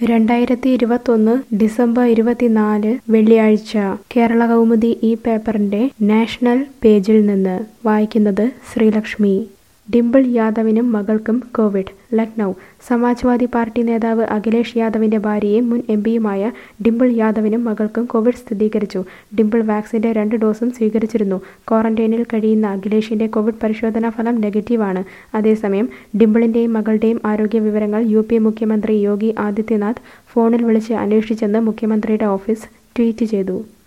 രണ്ടായിരത്തി ഇരുപത്തൊന്ന് ഡിസംബർ ഇരുപത്തിനാല് വെള്ളിയാഴ്ച കേരള കൗമുദി ഈ പേപ്പറിന്റെ നാഷണൽ പേജിൽ നിന്ന് വായിക്കുന്നത് ശ്രീലക്ഷ്മി ഡിംപിൾ യാദവിനും മകൾക്കും കോവിഡ് ലക്നൗ സമാജ്വാദി പാർട്ടി നേതാവ് അഖിലേഷ് യാദവിന്റെ ഭാര്യയും മുൻ എം പിയുമായ ഡിംപിൾ യാദവിനും മകൾക്കും കോവിഡ് സ്ഥിരീകരിച്ചു ഡിംപിൾ വാക്സിന്റെ രണ്ട് ഡോസും സ്വീകരിച്ചിരുന്നു ക്വാറന്റൈനിൽ കഴിയുന്ന അഖിലേഷിന്റെ കോവിഡ് പരിശോധനാ ഫലം നെഗറ്റീവാണ് അതേസമയം ഡിംപിളിന്റെയും മകളുടെയും ആരോഗ്യ വിവരങ്ങൾ യു പി മുഖ്യമന്ത്രി യോഗി ആദിത്യനാഥ് ഫോണിൽ വിളിച്ച് അന്വേഷിച്ചെന്ന് മുഖ്യമന്ത്രിയുടെ ഓഫീസ് ട്വീറ്റ് ചെയ്തു